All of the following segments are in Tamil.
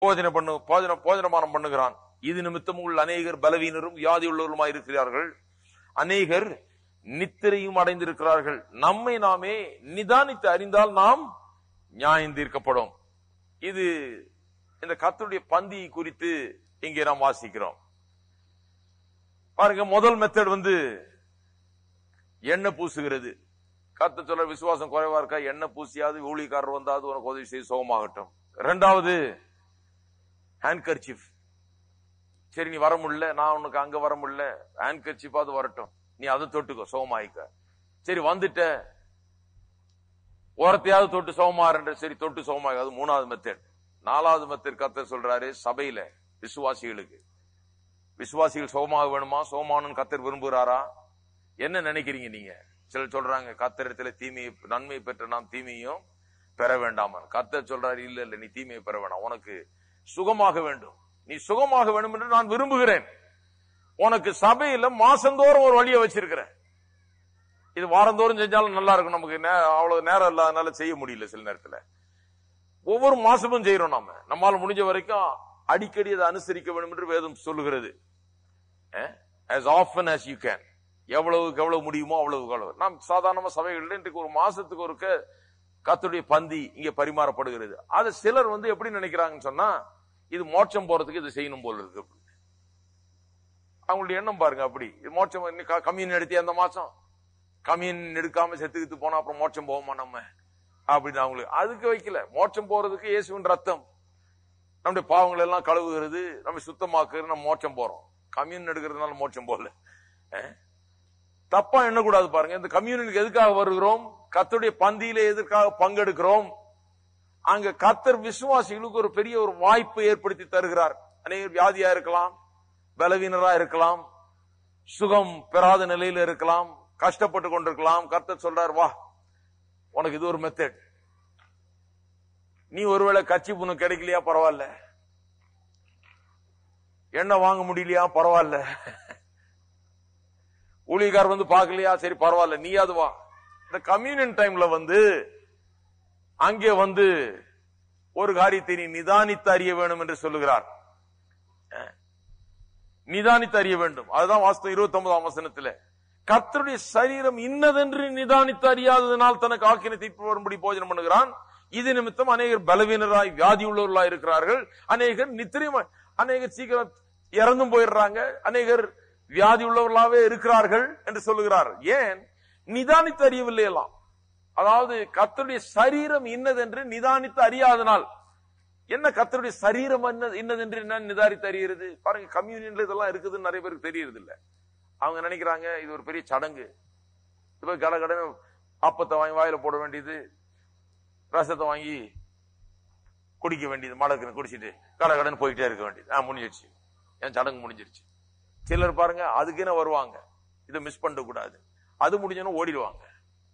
போஜன பண்ணு போஜன போஜனமானம் பண்ணுகிறான் இது நிமித்தம் உள்ள அநேகர் பலவீனரும் வியாதி உள்ளவருமாய் இருக்கிறார்கள் அநேகர் நித்திரையும் அடைந்திருக்கிறார்கள் நம்மை நாமே நிதானித்து அறிந்தால் நாம் நியாயம் தீர்க்கப்படும் இது இந்த கர்த்தருடைய பந்தி குறித்து இங்கே நாம் வாசிக்கிறோம் பாருங்க முதல் மெத்தட் வந்து எண்ணெய் பூசுகிறது கத்த சொல்ல விசுவாசம் குறைவா இருக்கா எண்ணெய் பூசியாவது ஊழியக்காரர் வந்தாவது உனக்கு உதவி செய்து சுகமாகட்டும் ரெண்டாவது ஹேண்ட் கர்ச்சிஃப் சரி நீ வர முடியல நான் உனக்கு அங்க வர முடியல ஹேண்ட் கர்ச்சிஃபாவது வரட்டும் நீ அதை தொட்டுக்கோ சுகமாயிக்க சரி வந்துட்ட ஓரத்தையாவது தொட்டு சுகமாறன்ற சரி தொட்டு சுகமாக அது மூணாவது மெத்தட் நாலாவது மெத்தட் கத்த சொல்றாரு சபையில விசுவாசிகளுக்கு விசுவாசிகள் சுகமாக வேணுமா சுகமானு கத்தர் விரும்புகிறாரா என்ன நினைக்கிறீங்க நீங்க சிலர் சொல்றாங்க கத்தரிடத்துல தீமையை நன்மை பெற்ற நாம் தீமையும் பெற வேண்டாம் கத்தர் சொல்றாரு இல்ல இல்ல நீ தீமையை பெற வேண்டாம் உனக்கு சுகமாக வேண்டும் நீ சுகமாக வேண்டும் என்று நான் விரும்புகிறேன் உனக்கு சபையில மாசந்தோறும் ஒரு வழியை வச்சிருக்கிறேன் இது வாரந்தோறும் செஞ்சாலும் நல்லா இருக்கும் நமக்கு நே- அவ்வளவு நேரம் இல்லாதனால செய்ய முடியல சில நேரத்துல ஒவ்வொரு மாசமும் செய்யறோம் நாம நம்மால முடிஞ்ச வரைக்கும் அடிக்கடி அதை அனுசரிக்க வேண்டும் என்று வேதம் சொல்லுகிறது as often as you can எவ்வளவுக்கு எவ்வளவு முடியுமோ அவ்வளவுக்கு அவ்வளவு நாம் சாதாரணமா சபைகள்ல இன்றைக்கு ஒரு மாசத்துக்கு ஒருக்க கத்துடைய பந்தி இங்க பரிமாறப்படுகிறது அது சிலர் வந்து எப்படி நினைக்கிறாங்கன்னு சொன்னா இது மோட்சம் போறதுக்கு இது செய்யணும் போல இருக்கு அப்படின்னு. அவங்களுடைய எண்ணம் பாருங்க அப்படி இது மோட்சம் கம்யூன் எடுத்தி அந்த மாசம் கம்யூன் எடுக்காம செத்துக்கிட்டு போனா அப்புறம் மோட்சம் போவோமா நம்ம அப்படின்னு அவங்களுக்கு அதுக்கு வைக்கல மோட்சம் போறதுக்கு இயேசுவின் ரத்தம் நம்முடைய பாவங்கள் எல்லாம் கழுவுகிறது நம்ம சுத்தமாக்குறது நம்ம மோட்சம் போறோம் கம்யூன் எடுக்கிறதுனால மோட்சம் போகல அஹ்? தப்பா எண்ணக்கூடாது பாருங்க இந்த கம்யூனுக்கு எதுக்காக வருகிறோம் கர்த்தருடைய பந்தியில எதற்காக பங்கெடுக்கிறோம் அங்க கத்தர் விசுவாசிகளுக்கு ஒரு பெரிய ஒரு வாய்ப்பை ஏற்படுத்தி தருகிறார் அநேகர் வியாதியா இருக்கலாம் பலவீனரா இருக்கலாம் சுகம் பெறாத நிலையில இருக்கலாம் கஷ்டப்பட்டு கொண்டிருக்கலாம் கர்த்தர் சொல்றார் வா உனக்கு இது ஒரு மெத்தட் நீ ஒருவேளை கட்சி உனக்கு கிடைக்கலையா பரவாயில்ல எண்ணெய் வாங்க முடியலையா பரவாயில்ல ஊழியக்கார் வந்து பார்க்கலையா சரி பரவாயில்ல நீயாவது வா இந்த கம்யூனியன் டைம்ல வந்து அங்கே வந்து ஒரு காரியத்தை நீ நிதானித்து அறிய வேண்டும் என்று சொல்லுகிறார் அஹ். நிதானித்து அறிய வேண்டும் அதுதான் வாஸ்தவம் இருபத்தி ஒன்பதாம் வசனத்துல கர்த்தருடைய சரீரம் இன்னதென்று நிதானித்து அறியாததனால் தனக்கு ஆக்கின தீர்ப்பு வரும்படி போஜனம் பண்ணுகிறான் இது நிமித்தம் அநேகர் பலவீனராய் வியாதி உள்ளவர்களாய் இருக்கிறார்கள் அநேகர் நித்திரையும் அநேகர் சீக்கிரம் இறந்தும் போயிடுறாங்க அநேகர் வியாதி உள்ளவர்களாவே இருக்கிறார்கள் என்று சொல்லுகிறார் ஏன் நிதானித்து அறியவில்லை எல்லாம் அதாவது கர்த்தருடைய சரீரம் இன்னதென்று நிதானித்து அறியாதனால் என்ன கர்த்தருடைய சரீரம் என்ன இன்னதென்று என்ன நிதானித்து அறிகிறது பாருங்க கம்யூனியன்ல இதெல்லாம் இருக்குதுன்னு நிறைய பேருக்கு தெரியறது இல்ல அவங்க நினைக்கிறாங்க இது ஒரு பெரிய சடங்கு இப்ப கட கடனை அப்பத்தை வாங்கி வாயில போட வேண்டியது ரசத்தை வாங்கி குடிக்க வேண்டியது மடக்குன்னு குடிச்சிட்டு கட கடன் போயிட்டே இருக்க வேண்டியது ஆ முடிஞ்சிருச்சு என் சடங்கு முடிஞ்சிருச்சு சிலர் பாருங்க அதுக்குன்னு வருவாங்க இதை மிஸ் பண்ண கூடாது அது முடிஞ்சோன்னு ஓடிடுவாங்க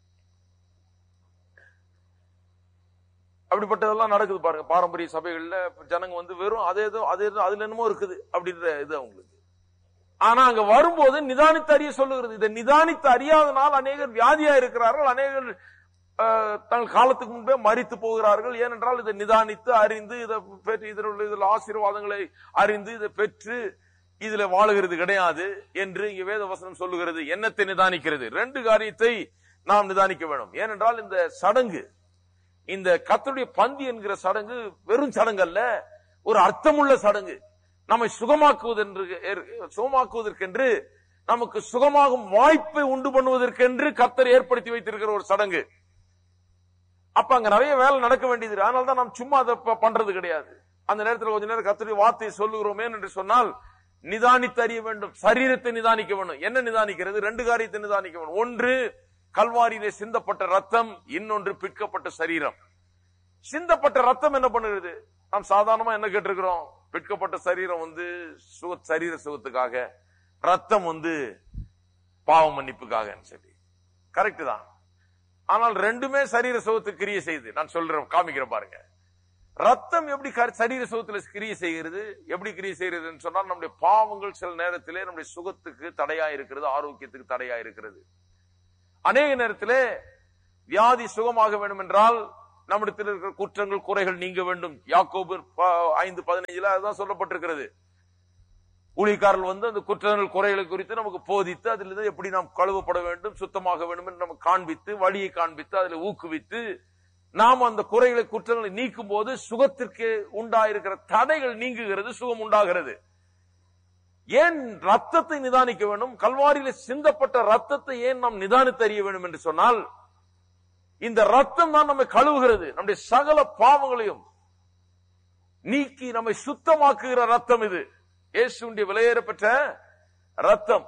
அப்படிப்பட்டதெல்லாம் நடக்குது பாருங்க பாரம்பரிய சபைகள்ல ஜனங்க வந்து வெறும் அதே ஏதோ அது ஏதோ அதுல என்னமோ இருக்குது அப்படின்ற இது அவங்களுக்கு ஆனா அங்க வரும்போது நிதானித்து அறிய சொல்லுகிறது இதை நிதானித்து அறியாதனால் அநேகர் வியாதியா இருக்கிறார்கள் அநேகர் அஹ், தங்கள் காலத்துக்கு முன்பே மரித்து போகிறார்கள் ஏனென்றால் இதை நிதானித்து அறிந்து இதை பெற்று இதில் உள்ள இதில் ஆசீர்வாதங்களை அறிந்து இதை பெற்று இதுல வாழுகிறது கிடையாது என்று இங்க வேத வசனம் சொல்லுகிறது எண்ணத்தை நிதானிக்கிறது ரெண்டு காரியத்தை நாம் நிதானிக்க வேண்டும் ஏனென்றால் இந்த சடங்கு இந்த கர்த்தருடைய பந்தி என்கிற சடங்கு வெறும் சடங்கு அல்ல ஒரு அர்த்தமுள்ள சடங்கு நம்மை சுகமாக்குவதென்று சுகமாக்குவதற்கென்று நமக்கு சுகமாகும் வாய்ப்பை உண்டு பண்ணுவதற்கென்று கர்த்தர் ஏற்படுத்தி வைத்திருக்கிற ஒரு சடங்கு அப்ப அங்க நிறைய வேலை நடக்க வேண்டியது இருக்கு. அதனால தான் நாம் சும்மா அதை ப- பண்றது கிடையாது அந்த நேரத்தில் கொஞ்ச நேரம் கர்த்தருடைய வார்த்தையை சொல்லுகிறோமே என்று சொன்னால் நிதானித்து அறிய வேண்டும் சரீரத்தை நிதானிக்க வேண்டும் என்ன நிதானிக்கிறது ரெண்டு காரியத்தை நிதானிக்க வேண்டும் ஒன்று கல்வாரியிலே சிந்தப்பட்ட ரத்தம் இன்னொன்று பிற்கப்பட்ட சரீரம் சிந்தப்பட்ட ரத்தம் என்ன பண்ணுகிறது நாம் சாதாரணமா என்ன கேட்டிருக்கிறோம் பிற்கப்பட்ட சரீரம் வந்து சுக சரீர சுகத்துக்காக ரத்தம் வந்து பாவ மன்னிப்புக்காக சொல்லி கரெக்ட் தான் ஆனால் ரெண்டுமே சரீர சுகத்துக்கு கிரியை செய்யுது நான் சொல்றேன் காமிக்கிறேன் பாருங்க ரத்தம் எப்படி கர- சரீர சுகத்துல கிரியை செய்கிறது எப்படி கிரியை செய்கிறதுன்னு சொன்னால் நம்முடைய பாவங்கள் சில நேரத்திலே நம்முடைய சுகத்துக்கு தடையா இருக்கிறது ஆரோக்கியத்துக்கு தடையா இருக்கிறது அநேக நேரத்திலே வியாதி சுகமாக வேண்டும் என்றால் நம்மிடத்தில் இருக்கிற குற்றங்கள் குறைகள் நீங்க வேண்டும் யாக்கோபு ப- ஐந்து பதினைஞ்சுல அதுதான் சொல்லப்பட்டிருக்கிறது ஊழியக்காரர்கள் வந்து அந்த குற்றங்கள் குறைகளை குறித்து நமக்கு போதித்து அதிலிருந்து எப்படி நாம் கழுவப்பட வேண்டும் சுத்தமாக வேண்டும் என்று நமக்கு காண்பித்து வழியை காண்பித்து அதில் ஊக்குவித்து நாம் அந்த குறைகளை குற்றங்களை நீக்கும் போது சுகத்திற்கு உண்டாயிருக்கிற தடைகள் நீங்குகிறது சுகம் உண்டாகிறது ஏன் ரத்தத்தை நிதானிக்க வேண்டும் கல்வாரியில சிந்தப்பட்ட ரத்தத்தை ஏன் நாம் நிதானித்து அறிய வேண்டும் என்று சொன்னால் இந்த ரத்தம் தான் நம்மை கழுவுகிறது நம்முடைய சகல பாவங்களையும் நீக்கி நம்மை சுத்தமாக்குகிற ரத்தம் இது இயேசுடைய விலையேற பெற்ற ரத்தம்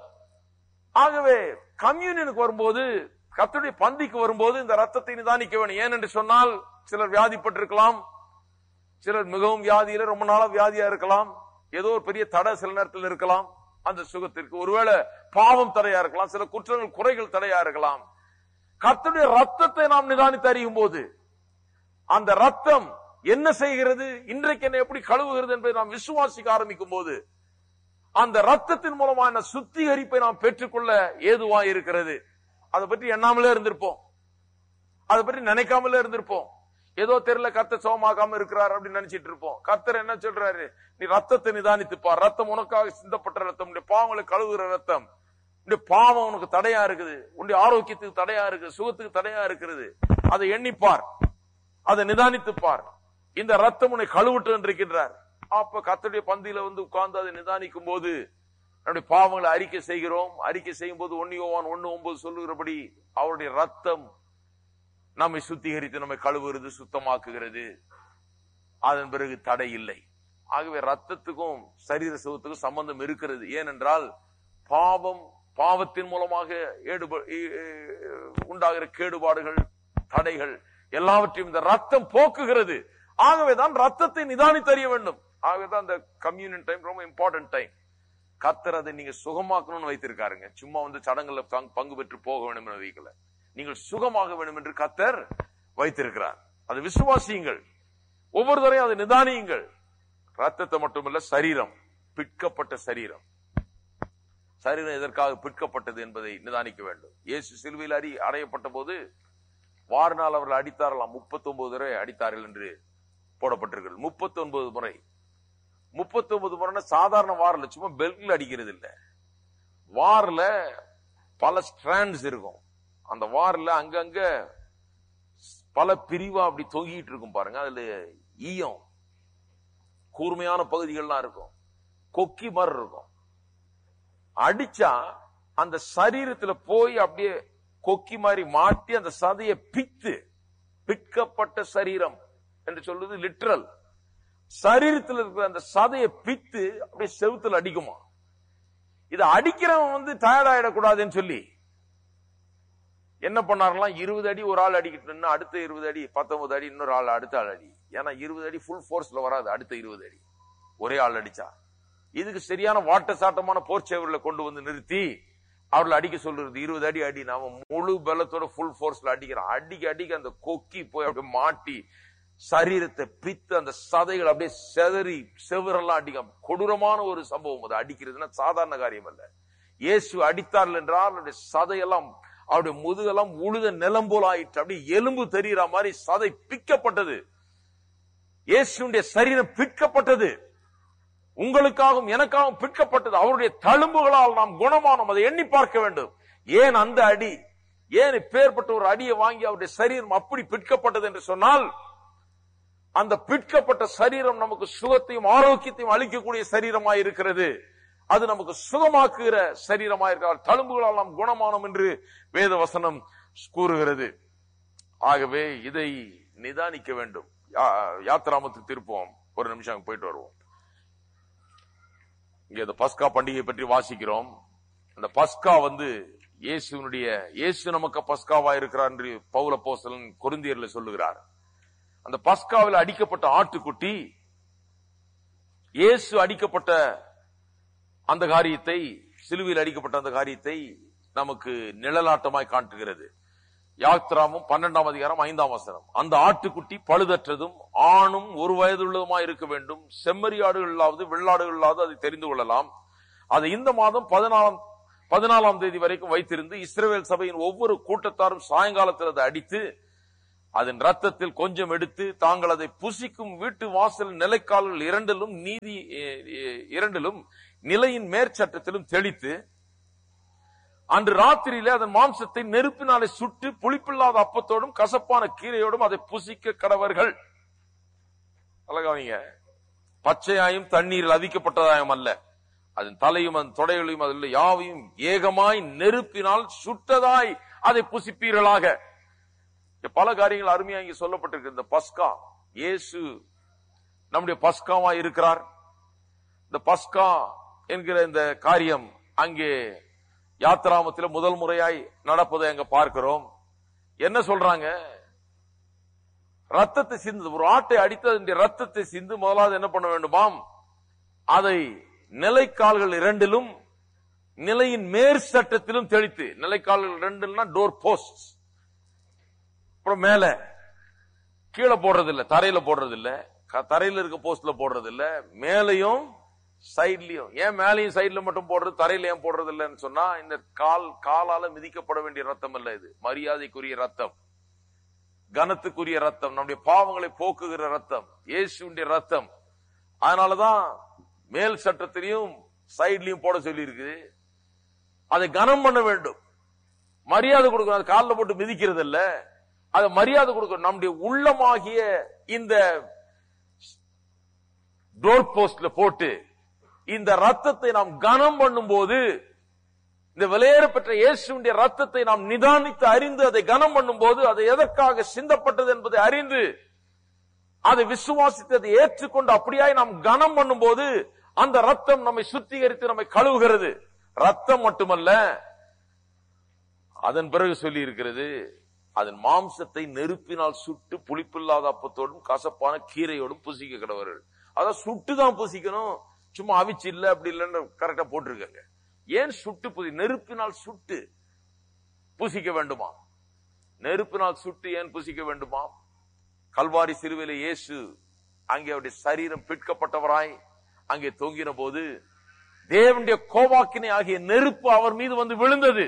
ஆகவே கம்யூனியனுக்கு வரும்போது கர்த்தருடைய பந்திக்கு வரும்போது இந்த ரத்தத்தை நிதானிக்க வேண்டும் ஏன் என்று சொன்னால் சிலர் வியாதிப்பட்டிருக்கலாம் சிலர் மிகவும் வியாதியில ரொம்ப நாளா வியாதியா இருக்கலாம் ஏதோ ஒரு பெரிய தடை சில நேரத்தில் இருக்கலாம் அந்த சுகத்திற்கு ஒருவேளை பாவம் தடையா இருக்கலாம் சில குற்றங்கள் குறைகள் தடையா இருக்கலாம் கர்த்தருடைய ரத்தத்தை நாம் நிதானித்து அறியும் போது அந்த ரத்தம் என்ன செய்கிறது இன்றைக்கு என்ன எப்படி கழுவுகிறது என்பதை நாம் விசுவாசிக்க ஆரம்பிக்கும் போது அந்த ரத்தத்தின் மூலமான சுத்திகரிப்பை நாம் பெற்றுக்கொள்ள ஏதுவா இருக்கிறது அதை பற்றி எண்ணாமலே இருந்திருப்போம் அதை பற்றி நினைக்காமலே இருந்திருப்போம் ஏதோ தெரியல கர்த்தர் சோமாக்காம இருக்கிறார் அப்படின்னு நினைச்சிட்டு இருப்போம் கர்த்தர் என்ன சொல்றாரு நீ ரத்தத்தை நிதானித்து பார் ரத்தம் உனக்காக சிந்தப்பட்ட ரத்தம் உன்னுடைய பாவங்களை கழுவுகிற ரத்தம் உன்னுடைய பாவம் உனக்கு தடையா இருக்குது உன்னுடைய ஆரோக்கியத்துக்கு தடையா இருக்குது சுகத்துக்கு தடையா இருக்கிறது அதை எண்ணிப்பார் அதை நிதானித்து பார் இந்த ரத்தம் உன்னை கழுவிட்டு இருக்கின்றார் அப்ப கர்த்தருடைய பந்தியில வந்து உட்கார்ந்து அதை நிதானிக்கும் போது நம்முடைய பாவங்களை அறிக்கை செய்கிறோம் அறிக்கை செய்யும் போது ஒன்னு யோவான் ஒன்னு ஒன்பது சொல்லுகிறபடி அவருடைய ரத்தம் நம்மை சுத்திகரித்து நம்மை கழுவுகிறது சுத்தமாக்குகிறது அதன் பிறகு தடை இல்லை ஆகவே ரத்தத்துக்கும் சரீர சுகத்துக்கும் சம்பந்தம் இருக்கிறது ஏனென்றால் பாவம் பாவத்தின் மூலமாக ஏடுப- இ- இ- உண்டாகிற கேடுபாடுகள் தடைகள் எல்லாவற்றையும் இந்த ரத்தம் போக்குகிறது ஆகவேதான் ரத்தத்தை நிதானித்து அறிய வேண்டும் ஆகவேதான் இந்த கம்யூனியன் டைம் ரொம்ப இம்பார்ட்டன்ட் டைம் கத்தர் அதை நீங்க சுகமாக்கணும்னு வைத்திருக்காருங்க சும்மா வந்து சடங்குல பங்கு- பங்கு பெற்று போக வேண்டும் என்று வைக்கல நீங்கள் சுகமாக வேண்டும் என்று கத்தர் வைத்திருக்கிறார் அது விசுவாசியுங்கள் ஒவ்வொரு தரையும் அதை நிதானியுங்கள் ரத்தத்தை மட்டுமல்ல சரீரம் பிற்கப்பட்ட சரீரம் சரீரம் எதற்காக பிற்கப்பட்டது என்பதை நிதானிக்க வேண்டும் இயேசு சிலுவையில் அறி அறையப்பட்ட போது வாரினால் அவர்கள் அடித்தாரலாம் முப்பத்தி ஒன்பது முறை அடித்தார்கள் என்று போடப்பட்டிருக்கிறது முப்பத்தி ஒன்பது முறை முப்பத்தி ஒன்பது முறை சாதாரண வாரில் சும்மா பெல்ட்ல அடிக்கிறது இல்ல வாரில் பல ஸ்ட்ராண்ட்ஸ் இருக்கும் அந்த வாரில் அங்கங்க பல பிரிவா அப்படி தொங்கிட்டு இருக்கும் பாருங்க அதுல ஈயம் கூர்மையான பகுதிகள்லாம் இருக்கும் கொக்கி மாதிரி இருக்கும் அடிச்சா அந்த சரீரத்துல போய் அப்படியே கொக்கி மாதிரி மாட்டி அந்த சதையை பித்து பிற்கப்பட்ட சரீரம் என்று சொல்றது லிட்ரல் சரீரத்தில் இருக்கிற அந்த சதையை பித்து அப்படியே செவுத்துல அடிக்குமா இதை அடிக்கிறவன் வந்து டயர்ட் ஆயிடக்கூடாதுன்னு சொல்லி என்ன பண்ணாரெல்லாம் இருபது அடி ஒரு ஆள் அடிக்கிட்டு அடுத்த இருபது அடி பத்தொன்பது அடி இன்னொரு ஆள் அடுத்த ஆள் அடி ஏன்னா இருபது அடி ஃபுல் ஃபோர்ஸ்ல வராது அடுத்த இருபது அடி ஒரே ஆள் அடிச்சா இதுக்கு சரியான வாட்ட சாட்டமான போர்ச்சேவர்களை கொண்டு வந்து நிறுத்தி அவர்களை அடிக்க சொல்றது இருபது அடி அடி நாம முழு பலத்தோட ஃபுல் ஃபோர்ஸ்ல அடிக்கிறோம் அடிக்க அடிக்க அந்த கொக்கி போய் அப்படியே மாட்டி சரீரத்தை பித்து அந்த சதைகள் அப்படியே செதறி செவரெல்லாம் அடிக்க கொடூரமான ஒரு சம்பவம் அது அடிக்கிறதுன்னா சாதாரண காரியம் அல்ல இயேசு அடித்தார்கள் என்றால் அவருடைய சதையெல்லாம் அவருடைய முதுகெல்லாம் உழுத நிலம் போல ஆயிற்று அப்படியே எலும்பு தெரிகிற மாதிரி சதை பிக்கப்பட்டது இயேசுடைய சரீரம் பிற்கப்பட்டது உங்களுக்காகவும் எனக்காகவும் பிற்கப்பட்டது அவருடைய தழும்புகளால் நாம் குணமானோம் அதை எண்ணி பார்க்க வேண்டும் ஏன் அந்த அடி ஏன் இப்பேற்பட்ட ஒரு அடியை வாங்கி அவருடைய சரீரம் அப்படி பிற்கப்பட்டது என்று சொன்னால் அந்த பிற்கப்பட்ட சரீரம் நமக்கு சுகத்தையும் ஆரோக்கியத்தையும் அளிக்கக்கூடிய சரீரமாய் இருக்கிறது அது நமக்கு சுகமாக்குகிற சரீரமாய் இருக்கிறார் தழும்புகளால் நாம் குணமானோம் என்று வேத வசனம் கூறுகிறது ஆகவே இதை நிதானிக்க வேண்டும் யா- யாத்திராமத்துக்கு திருப்போம் ஒரு நிமிஷம் அங்க போயிட்டு வருவோம் இங்க இந்த பஸ்கா பண்டிகை பற்றி வாசிக்கிறோம் அந்த பஸ்கா வந்து இயேசுனுடைய இயேசு நமக்கு பஸ்காவா இருக்கிறார் என்று பவுல போஸ்தலன் கொருந்தியர்ல சொல்லுகிறார் அந்த பஸ்காவில் அடிக்கப்பட்ட ஆட்டுக்குட்டி இயேசு அடிக்கப்பட்ட அந்த காரியத்தை சிலுவையில் அடிக்கப்பட்ட அந்த காரியத்தை நமக்கு நிழலாட்டமாய் காட்டுகிறது யாத்ராமும் பன்னெண்டாம் அதிகாரம் ஐந்தாம் வசனம் அந்த ஆட்டுக்குட்டி பழுதற்றதும் ஆணும் ஒரு வயதுள்ளதுமாய் இருக்க வேண்டும் செம்மறியாடுகள் இல்லாவது வெள்ளாடுகள் இல்லாவது அதை தெரிந்து கொள்ளலாம் அதை இந்த மாதம் பதினாலாம் பதினாலாம் தேதி வரைக்கும் வைத்திருந்து இஸ்ரவேல் சபையின் ஒவ்வொரு கூட்டத்தாரும் சாயங்காலத்தில் அதை அடித்து அதன் ரத்தத்தில் கொஞ்சம் எடுத்து தாங்கள் அதை புசிக்கும் வீட்டு வாசல் நிலைக்கால்கள் இரண்டிலும் நீதி எ- எ- இரண்டிலும் நிலையின் மேற்சட்டத்திலும் தெளித்து அன்று ராத்திரியிலே அதன் மாம்சத்தை நெருப்பினாலே சுட்டு புளிப்பில்லாத அப்பத்தோடும் கசப்பான கீரையோடும் அதை புசிக்க கடவர்கள் அழகாவீங்க பச்சையாயும் தண்ணீரில் அதிக்கப்பட்டதாயும் அல்ல அதன் தலையும் அதன் தொடைகளையும் அதில் உள்ள யாவையும் ஏகமாய் நெருப்பினால் சுட்டதாய் அதை புசிப்பீர்களாக இங்க பல காரியங்கள் அருமையா இங்க சொல்லப்பட்டிருக்கு இந்த பஸ்கா இயேசு நம்முடைய பஸ்காவா இருக்கிறார் இந்த பஸ்கா என்கிற இந்த காரியம் அங்கே யாத்திராமத்தில் முதல் முறையாய் நடப்பதை அங்க பார்க்கிறோம் என்ன சொல்றாங்க ரத்தத்தை சிந்து ஒரு ஆட்டை அடித்து அதனுடைய ரத்தத்தை சிந்து முதலாவது என்ன பண்ண வேண்டுமாம் அதை நிலைக்கால்கள் இரண்டிலும் நிலையின் மேற் சட்டத்திலும் தெளித்து நிலைக்கால்கள் இரண்டுனா டோர் போஸ்ட் அப்புறம் மேல கீழே போடுறது இல்ல தரையில போடுறது இல்ல க- தரையில இருக்க போஸ்ட்ல போடுறது இல்ல மேலையும் சைட்லயும் ஏன் மேலையும் சைடுல மட்டும் போடுறது தரையில ஏன் போடுறது இல்லைன்னு சொன்னா இந்த கால் காலால மிதிக்கப்பட வேண்டிய ரத்தம் இல்ல இது மரியாதைக்குரிய ரத்தம் கனத்துக்குரிய ரத்தம் நம்முடைய பாவங்களை போக்குகிற ரத்தம் இயேசுடைய ரத்தம் அதனாலதான் மேல் சட்டத்திலையும் சைட்லயும் போட சொல்லி இருக்குது அதை கனம் பண்ண வேண்டும் மரியாதை கொடுக்கணும் அது காலில் போட்டு மிதிக்கிறது இல்ல அதை மரியாதை கொடுக்கணும் நம்முடைய உள்ளமாகிய இந்த டோர் போஸ்ட்ல போட்டு இந்த ரத்தத்தை நாம் கனம் பண்ணும்போது இந்த விலையேற பெற்ற இயேசுடைய ரத்தத்தை நாம் நிதானித்து அறிந்து அதை கனம் பண்ணும்போது அது எதற்காக சிந்தப்பட்டது என்பதை அறிந்து அதை விசுவாசித்து அதை ஏற்றுக்கொண்டு அப்படியாய் நாம் கனம் பண்ணும்போது அந்த ரத்தம் நம்மை சுத்திகரித்து நம்மை கழுவுகிறது ரத்தம் மட்டுமல்ல அதன் பிறகு சொல்லி இருக்கிறது அதன் மாம்சத்தை நெருப்பினால் சுட்டு புளிப்பில்லாத அப்பத்தோடும் கசப்பான கீரையோடும் புசிக்க கிடவர்கள் அதான் சுட்டு தான் புசிக்கணும் சும்மா அவிச்சு இல்ல அப்படி இல்லைன்னு கரெக்டா போட்டிருக்காங்க ஏன் சுட்டு புசி நெருப்பினால் சுட்டு புசிக்க வேண்டுமா நெருப்பினால் சுட்டு ஏன் புசிக்க வேண்டுமா கல்வாரி சிறுவையில இயேசு அங்கே அவருடைய சரீரம் பிற்கப்பட்டவராய் அங்கே தொங்கின போது தேவனுடைய கோவாக்கினை ஆகிய நெருப்பு அவர் மீது வந்து விழுந்தது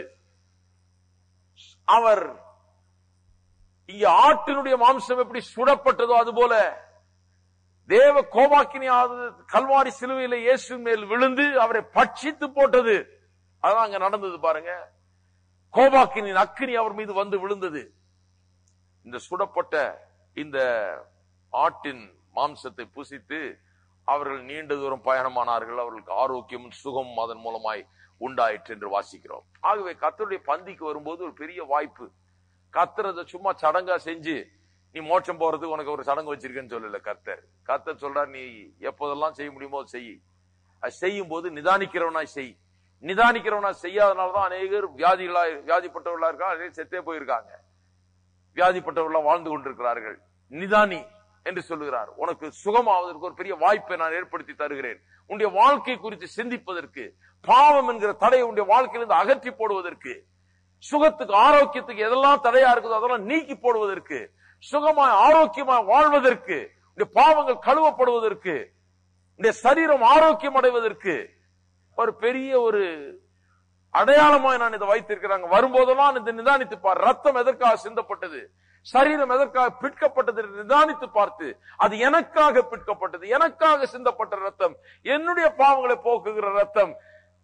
அவர் இங்க ஆட்டினுடைய மாம்சம் எப்படி சுடப்பட்டதோ அதுபோல தேவ கோபாக்கினியாவது கல்வாரி சிலுவையில இயேசு மேல் விழுந்து அவரை பட்சித்து போட்டது அதான் அங்க நடந்தது பாருங்க கோபாக்கினின் அக்கினி அவர் மீது வந்து விழுந்தது இந்த சுடப்பட்ட இந்த ஆட்டின் மாம்சத்தை புசித்து அவர்கள் நீண்ட தூரம் பயணமானார்கள் அவர்களுக்கு ஆரோக்கியமும் சுகமும் அதன் மூலமாய் உண்டாயிற்று என்று வாசிக்கிறோம் ஆகவே கத்தருடைய பந்திக்கு வரும்போது ஒரு பெரிய வாய்ப்பு கத்துறத சும்மா சடங்கா செஞ்சு நீ மோட்சம் போறதுக்கு உனக்கு ஒரு சடங்கு வச்சிருக்கேன்னு சொல்லல கர்த்தர் கர்த்தர் சொல்றார் நீ எப்போதெல்லாம் செய்ய முடியுமோ அதை செய் அது செய்யும் போது நிதானிக்கிறவனாய் செய் நிதானிக்கிறவனா செய்யாதனாலதான் அநேகர் வியாதிகளா வியாதிப்பட்டவர்களா இருக்கா அநேகர் செத்தே போயிருக்காங்க வியாதிப்பட்டவர்களா வாழ்ந்து கொண்டிருக்கிறார்கள் நிதானி என்று சொல்லுகிறார் உனக்கு சுகமாவதற்கு ஒரு பெரிய வாய்ப்பை நான் ஏற்படுத்தி தருகிறேன் உன்னுடைய வாழ்க்கை குறித்து சிந்திப்பதற்கு பாவம் என்கிற தடையை உன்னுடைய வாழ்க்கையிலிருந்து அகற்றி போடுவதற்கு சுகத்துக்கு ஆரோக்கியத்துக்கு எதெல்லாம் தடையா இருக்குதோ அதெல்லாம் நீக்கி போடுவதற்கு சுகமாய் ஆரோக்கியமாய் வாழ்வதற்கு உன்னுடைய பாவங்கள் கழுவப்படுவதற்கு உன்னுடைய சரீரம் ஆரோக்கியம் அடைவதற்கு ஒரு பெரிய ஒரு அடையாளமாய் நான் இதை வைத்திருக்கிறாங்க வரும்போதெல்லாம் இதை நிதானித்து பார் ரத்தம் எதற்காக சிந்தப்பட்டது சரீரம் எதற்காக பிற்கப்பட்டது என்று நிதானித்து பார்த்து அது எனக்காக பிற்கப்பட்டது எனக்காக சிந்தப்பட்ட ரத்தம் என்னுடைய பாவங்களை போக்குகிற ரத்தம்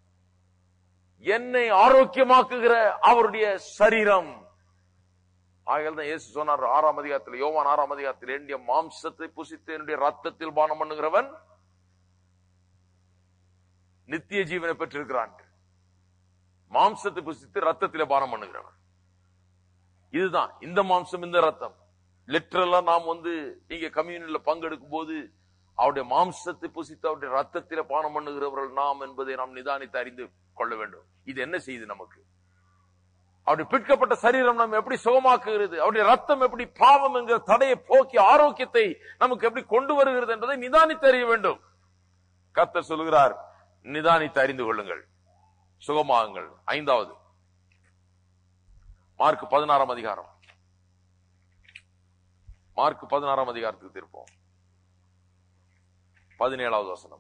என்னை ஆரோக்கியமாக்குகிற அவருடைய சரீரம் ஆகையால் தான் இயேசு சொன்னார் ஆறாம் அதிகாரத்தில் யோவான் ஆறாம் அதிகாரத்தில் என்னுடைய மாம்சத்தை புசித்து என்னுடைய ரத்தத்தில் பானம் பண்ணுகிறவன் நித்திய ஜீவனை பெற்றிருக்கிறான் மாம்சத்தை புசித்து ரத்தத்திலே பானம் பண்ணுகிறவன் இதுதான் இந்த மாம்சம் இந்த ரத்தம் லிட்டரலா நாம் வந்து நீங்க கம்யூனில பங்கெடுக்கும் போது அவருடைய மாம்சத்தை புசித்து அவருடைய ரத்தத்தில பானம் பண்ணுகிறவர்கள் நாம் என்பதை நாம் நிதானித்து அறிந்து கொள்ள வேண்டும் இது என்ன செய்யுது நமக்கு அவருடைய பிற்கப்பட்ட சரீரம் நம்ம எப்படி சுகமாக்குகிறது அவருடைய ரத்தம் எப்படி பாவம் என்கிற தடையை போக்கி ஆரோக்கியத்தை நமக்கு எப்படி கொண்டு வருகிறது என்பதை நிதானித்து அறிய வேண்டும் கர்த்தர் சொல்கிறார் நிதானித்து அறிந்து கொள்ளுங்கள் சுகமாகுங்கள் ஐந்தாவது மார்க் பதினாறாம் அதிகாரம் மார்க் பதினாறாம் அதிகாரத்துக்கு திருப்போம் பதினேழாவது வசனம்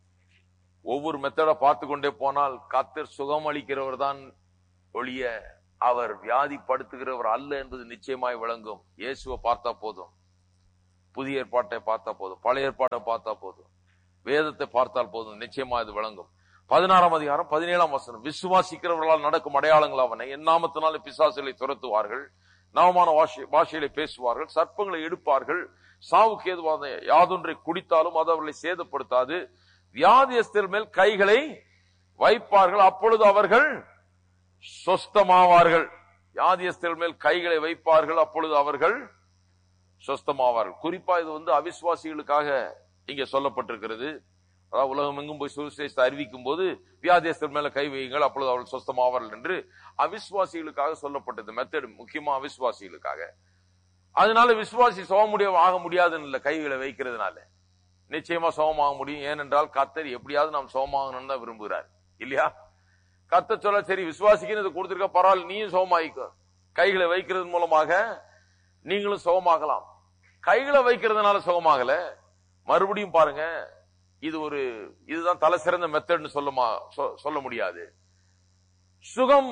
ஒவ்வொரு மெத்தட பார்த்து கொண்டே போனால் கத்தர் சுகம் அளிக்கிறவர் தான் ஒழிய அவர் வியாதிப்படுத்துகிறவர் அல்ல என்பது நிச்சயமாய் விளங்கும் இயேசுவை பார்த்தா போதும் புதிய ஏற்பாட்டை பார்த்தா போதும் பழைய ஏற்பாட்டை பார்த்தா போதும் வேதத்தை பார்த்தால் போதும் நிச்சயமா இது விளங்கும் பதினாறாம் அதிகாரம் பதினேழாம் வசனம் விசுவாசிக்கிறவர்களால் நடக்கும் அடையாளங்கள் அவனை என் நாமத்தினாலே பிசாசுகளை துரத்துவார்கள் நவமான வாஷை பாஷையிலே பேசுவார்கள் சர்ப்பங்களை எடுப்பார்கள் சாவுக்கு ஏதுவான யாதொன்றை குடித்தாலும் அது அவர்களை சேதப்படுத்தாது வியாதியஸ்தர் மேல் கைகளை வைப்பார்கள் அப்பொழுது அவர்கள் சொஸ்தமாவார்கள் வியாதியஸ்தர் மேல் கைகளை வைப்பார்கள் அப்பொழுது அவர்கள் சொஸ்தமாவார்கள் குறிப்பா இது வந்து அவிசுவாசிகளுக்காக இங்க சொல்லப்பட்டிருக்கிறது அதாவது உலகம் எங்கும் போய் சுவிசேஷத்தை அறிவிக்கும் போது வியாதியஸ்தர் மேல கை வையுங்கள் அப்பொழுது அவர்கள் சொஸ்தமாவார்கள் என்று அவிசுவாசிகளுக்காக சொல்லப்பட்டது மெத்தட் முக்கியமா அவிசுவாசிகளுக்காக அதனால விசுவாசி சுக முடிய ஆக முடியாதுன்னு இல்ல கைகளை வைக்கிறதுனால நிச்சயமா சுகமாக முடியும் ஏனென்றால் கத்தர் எப்படியாவது நாம் சுகமாகணும்னு தான் விரும்புகிறார் இல்லையா கத்த சொல்ல சரி விசுவாசிக்குன்னு இதை கொடுத்திருக்க பரவாயில்ல நீயும் சுகமாயிக்கோ கைகளை வைக்கிறது மூலமாக நீங்களும் சுகமாகலாம் கைகளை வைக்கிறதுனால சுகமாகல மறுபடியும் பாருங்க இது ஒரு இதுதான் தலை சிறந்த மெத்தட்னு சொல்லுமா சொ- சொல்ல முடியாது சுகம்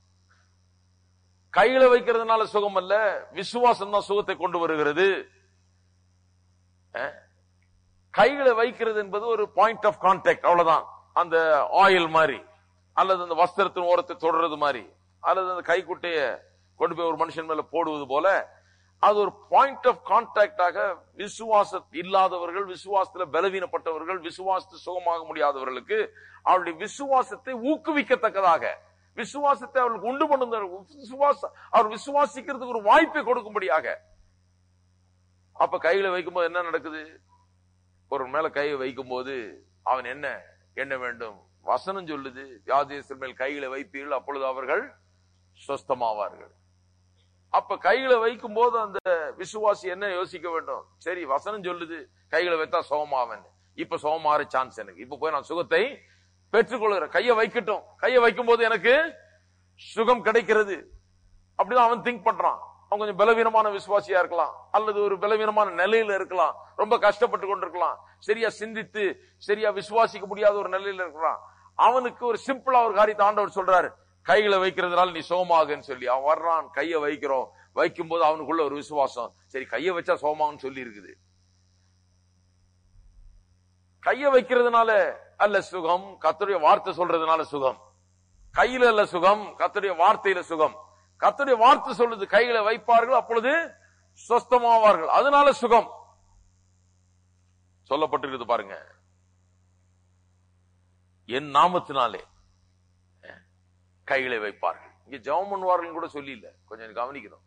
கைகளை வைக்கிறதுனால சுகம் அல்ல விசுவாசம் தான் சுகத்தை கொண்டு வருகிறது அஹ்? கைகளை வைக்கிறது என்பது ஒரு பாயிண்ட் ஆஃப் கான்டாக்ட் அவ்வளவுதான் அந்த ஆயில் மாதிரி அல்லது அந்த வஸ்திரத்தின் ஓரத்தை தொடர்றது மாதிரி அல்லது அந்த கைக்குட்டைய கொண்டு போய் ஒரு மனுஷன் மேல போடுவது போல அது ஒரு பாயிண்ட் ஆஃப் கான்டாக்டாக விசுவாச இல்லாதவர்கள் விசுவாசத்துல பலவீனப்பட்டவர்கள் விசுவாசத்து சுகமாக முடியாதவர்களுக்கு அவருடைய விசுவாசத்தை ஊக்குவிக்கத்தக்கதாக விசுவாசத்தை அவர்களுக்கு உண்டு பண்ணும் விசுவாச அவர் விசுவாசிக்கிறதுக்கு ஒரு வாய்ப்பை கொடுக்கும்படியாக அப்ப கையில வைக்கும்போது என்ன நடக்குது ஒரு மேல கையை வைக்கும்போது அவன் என்ன என்ன வேண்டும் வசனம் சொல்லுது வியாதியஸ்தர் மேல் கைகளை வைப்பீர்கள் அப்பொழுது அவர்கள் சொஸ்தமாவார்கள் அப்ப கைகளை வைக்கும் போது அந்த விசுவாசி என்ன யோசிக்க வேண்டும் சரி வசனம் சொல்லுது கைகளை வைத்தா சுகமாவன் இப்ப சுகமாற சான்ஸ் எனக்கு இப்ப போய் நான் சுகத்தை பெற்றுக்கொள்கிறேன் கையை வைக்கட்டும் கையை வைக்கும் போது எனக்கு சுகம் கிடைக்கிறது அப்படிதான் அவன் திங்க் பண்றான் அவன் கொஞ்சம் பலவீனமான விசுவாசியா இருக்கலாம் அல்லது ஒரு பலவீனமான நிலையில இருக்கலாம் ரொம்ப கஷ்டப்பட்டு கொண்டிருக்கலாம் சரியா சிந்தித்து சரியா விசுவாசிக்க முடியாத ஒரு நிலையில இருக்கலாம் அவனுக்கு ஒரு சிம்பிளா ஒரு காரியத்தை ஆண்டவர் சொல்றாரு கைகளை வைக்கிறதுனால நீ சோமாகுன்னு சொல்லி அவன் வர்றான் கையை வைக்கிறோம் வைக்கும் போது அவனுக்குள்ள ஒரு விசுவாசம் சரி கையை வச்சா சோமாகுன்னு சொல்லி இருக்குது கையை வைக்கிறதுனால அல்ல சுகம் கர்த்தருடைய வார்த்தை சொல்றதுனால சுகம் கையில அல்ல சுகம் கர்த்தருடைய வார்த்தையில சுகம் கர்த்தருடைய வார்த்தை சொல்லுது கையில வைப்பார்கள் அப்பொழுது சொஸ்தமாவார்கள் அதனால சுகம் சொல்லப்பட்டிருக்குது பாருங்க என் நாமத்தினாலே அஹ், கைகளை வைப்பார்கள் இங்க ஜெபம் பண்ணுவார்கள் கூட சொல்லி இல்ல கொஞ்சம் கவனிக்கணும்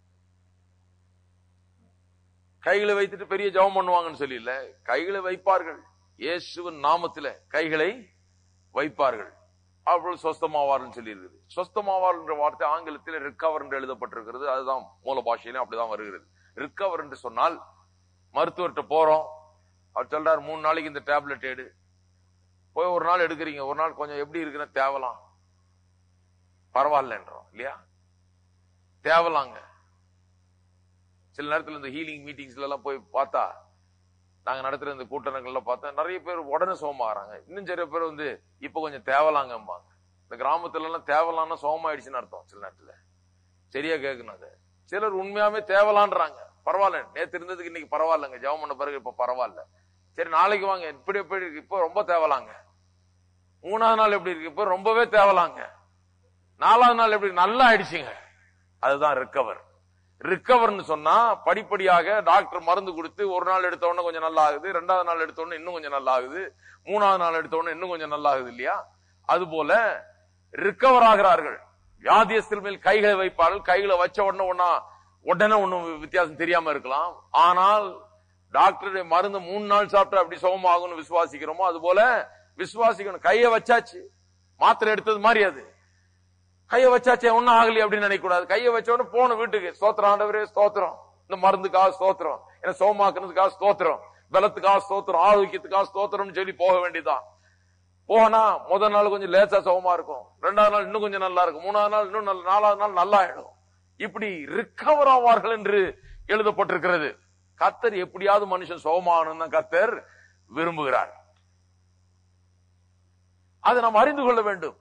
கைகளை வைத்துட்டு பெரிய ஜெபம் பண்ணுவாங்கன்னு சொல்லி இல்ல கைகளை வைப்பார்கள் இயேசுவின் நாமத்தில கைகளை வைப்பார்கள் அப்பொழுது சொஸ்தமாவார்கள் சொல்லி இருக்குது சொஸ்தமாவார் என்ற வார்த்தை ஆங்கிலத்தில் ரிக்கவர் என்று எழுதப்பட்டிருக்கிறது அதுதான் மூல பாஷையிலும் அப்படிதான் வருகிறது ரிக்கவர் என்று சொன்னால் மருத்துவர்கிட்ட போறோம் அவர் சொல்றாரு மூணு நாளைக்கு இந்த டேப்லெட் எடு போய் ஒரு நாள் எடுக்கிறீங்க ஒரு நாள் கொஞ்சம் எப்படி இருக்குன்னு தேவலாம் பரவாயில்லன்றோம் இல்லையா தேவலாங்க சில நேரத்துல இந்த ஹீலிங் மீட்டிங்ஸ்ல எல்லாம் போய் பார்த்தா நாங்க நடத்துற இந்த கூட்டணங்கள்ல பார்த்தா நிறைய பேர் உடனே சோமாகறாங்க இன்னும் சில பேர் வந்து இப்ப கொஞ்சம் தேவலாங்கம்பாங்க இந்த கிராமத்துல எல்லாம் தேவலான்னா சோமாயிடுச்சுன்னு அர்த்தம் சில நேரத்துல சரியா கேட்கணும் அது சிலர் உண்மையாவே தேவலான்றாங்க பரவாயில்ல நேத்து இருந்ததுக்கு இன்னைக்கு பரவாயில்லங்க ஜெபம் பண்ண பிறகு இப்ப பரவாயில்ல சரி நாளைக்கு வாங்க இப்படி எப்படி இருக்கு இப்போ ரொம்ப தேவலாங்க மூணாவது நாள் எப்படி இருக்கு இப்போ ரொம்பவே தேவலாங்க நாலாவது நாள் எப்படி நல்லா ஆயிடுச்சுங்க அதுதான் ரிக்கவர் ரிக்கவர்னு சொன்னா படிப்படியாக டாக்டர் மருந்து கொடுத்து ஒரு நாள் எடுத்த உடனே கொஞ்சம் நல்லா ஆகுது ரெண்டாவது நாள் எடுத்த உடனே இன்னும் கொஞ்சம் நல்லா ஆகுது மூணாவது நாள் எடுத்த உடனே இன்னும் கொஞ்சம் நல்லா ஆகுது இல்லையா அது போல ரிக்கவர் ஆகிறார்கள் வியாதியஸ்தில் மேல் கைகளை வைப்பார்கள் கைகளை வச்ச உடனே ஒன்னா உடனே ஒண்ணும் வித்தியாசம் தெரியாம இருக்கலாம் ஆனால் டாக்டருடைய மருந்து மூணு நாள் சாப்பிட்டா அப்படி சுகமாகும்னு விசுவாசிக்கிறோமோ அது போல விசுவாசிக்கணும் கையை வச்சாச்சு மாத்திரை எடுத்தது மாதிரி அது கையை வச்சாச்சே ஒன்னும் ஆகலையே அப்படின்னு நினைக்க கூடாது கையை வச்ச உடனே போன வீட்டுக்கு ஸ்தோத்திரம் ஆண்டவரே ஸ்தோத்திரம் இந்த மருந்துக்காக ஸ்தோத்திரம் என்ன சோமாக்குறதுக்காக ஸ்தோத்திரம் பலத்துக்காக ஸ்தோத்திரம் ஆரோக்கியத்துக்காக ஸ்தோத்திரம்னு சொல்லி போக வேண்டியதுதான் போனா முதல் நாள் கொஞ்சம் லேசா சுகமா இருக்கும் ரெண்டாவது நாள் இன்னும் கொஞ்சம் நல்லா இருக்கும் மூணாவது நாள் இன்னும் நல்ல- நாலாவது நாள் நல்லா ஆயிடும் இப்படி ரிக்கவர் ஆவார்கள் என்று எழுதப்பட்டிருக்கிறது கத்தர் எப்படியாவது மனுஷன் சுகமாகணும் தான் கத்தர் விரும்புகிறார் அதை நாம் அறிந்து கொள்ள வேண்டும்